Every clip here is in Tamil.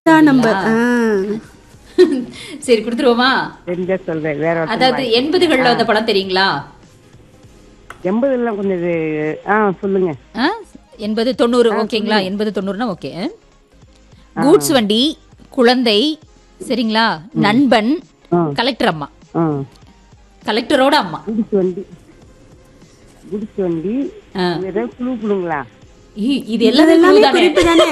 தான் நம்பர் ஆ. சரி கொடுத்துருவோமா தெரிஞ்சா சொல்றேன் வேற ஒருத்தர் அதாவது எண்பதுகள்ல வந்த படம் தெரியுங்களா எண்பதுல கொஞ்சம் இது ஆ சொல்லுங்க ஆ? எண்பது தொண்ணூறு ஓகேங்களா எண்பது தொண்ணூறுனா ஓகே கூட்ஸ் வண்டி குழந்தை சரிங்களா நண்பன் கலெக்டர் அம்மா ஆ கலெக்டரோட அம்மா குடிச்சு வண்டி குடிச்சு வண்டி ஆ. ஏதோ குழு குழுங்களா இ- இது எல்லாமே எல்லாமே clue தானே? குறிப்பு தானே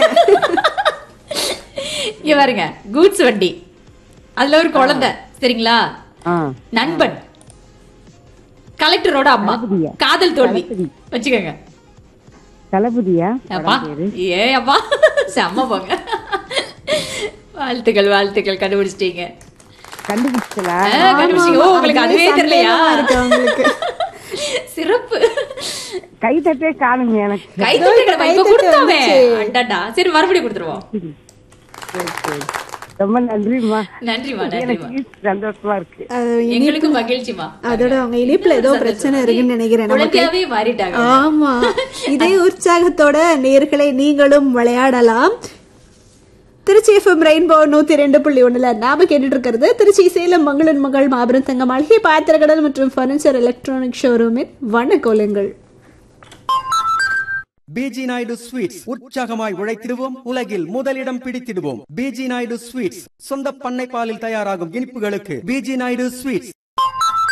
இங்க பாருங்க கூட்ஸ் வண்டி அதுல ஒரு குழந்தை சரிங்களா ஆ நண்பன் கலெக்டரோட அம்மா தளபதியா? காதல் தோல்வி தளபதி. வச்சுக்கோங்க தளபதியா அப்பா ஏ அப்பா செம்ம போங்க வாழ்த்துக்கள் வாழ்த்துக்கள் கண்டுபிடிச்சிட்டீங்க கண்டுபிடிச்சலா ஆ, கண்டுபிடிச்சிங்க ஓ உங்களுக்கு அதுவே தெரியலையா சந்தேகமா இருக்கு உங்களுக்கு சிறப்பு கை தட்டே காணுங்க எனக்கு கை தட்டுங்க இப்ப தட்டு கொடுத்தாவே வந்துச்சு. அடடா சரி மறுபடியும் கொடுத்துருவோம் சரி, சரி. ரொம்ப நன்றிம்மா நன்றிமா நன்றிமா எனக்கு சந்தோஷமா இருக்கு அது எங்களுக்கு மகிழ்ச்சிமா அதோட அவங்க இனிப்புல ஏதோ பிரச்சனை இருக்குன்னு நினைக்கிறேன் நமக்கு குழந்தையாவே மாறிட்டாங்க ஆமா இதே உற்சாகத்தோட நேர்களை நீங்களும் விளையாடலாம் திருச்சி எஃப்எம் ரெயின்போ நூத்தி ரெண்டு புள்ளி ஒண்ணுல நாம கேட்டுட்டு இருக்கிறது திருச்சி சேலம் மங்களன் மகள் மாபெரும் தங்க மளிகை பாத்திரக்கடல் மற்றும் பர்னிச்சர் எலக்ட்ரானிக் ஷோரூமின் வண்ணக்கோலங்கள் பிஜி நாயுடு ஸ்வீட்ஸ் உற்சாகமாய் உழைத்திடுவோம் உலகில் முதலிடம் பிடித்திடுவோம் பிஜி நாயுடு ஸ்வீட்ஸ் சொந்த பண்ணை பாலில் தயாராகும் இனிப்புகளுக்கு பிஜி நாயுடு ஸ்வீட்ஸ்